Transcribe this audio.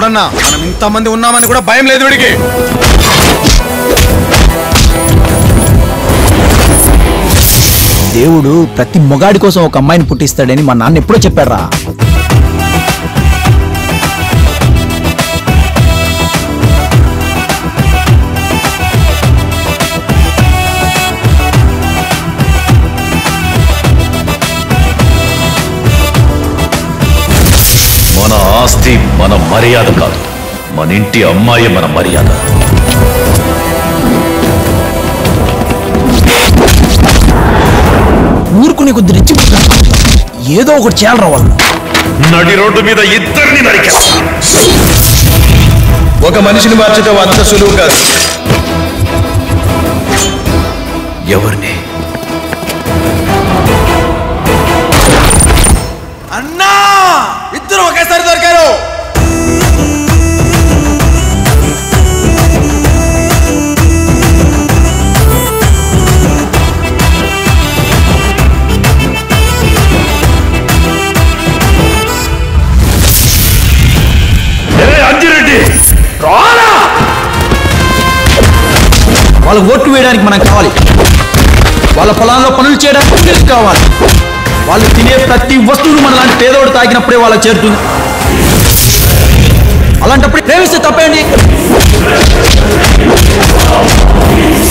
మల్లన్న మనం ఇంతమంది ఉన్నామని కూడా భయం లేదు వీడికి దేవుడు ప్రతి మొగాడి కోసం ఒక అమ్మాయిని పుట్టిస్తాడని మా నాన్న ఎప్పుడో చెప్పారా మన ఆస్తి మన మర్యాద కాదు మన ఇంటి అమ్మాయి మన మర్యాద ఊరుకునే కొద్ది రెచ్చి ఏదో ఒకటి చేయాలరా వాళ్ళు నడి రోడ్డు మీద ఇద్దరిని నరికేస్తా ఒక మనిషిని మార్చడం అంత సులువు కాదు ఎవరిని అన్నా ఇద్దరు ఒకేసారి దొరికారు ఏ అంజిరెడ్డి వాళ్ళకి ఓట్లు వేయడానికి మనం కావాలి వాళ్ళ పొలాల్లో పనులు చేయడానికి మనకి కావాలి వాళ్ళు తినే ప్రతి వస్తువును మన లాంటి పేదోడు తాగినప్పుడే వాళ్ళకి చేరుతుంది అలాంటప్పుడు ప్రేమిస్తే తప్పేంటి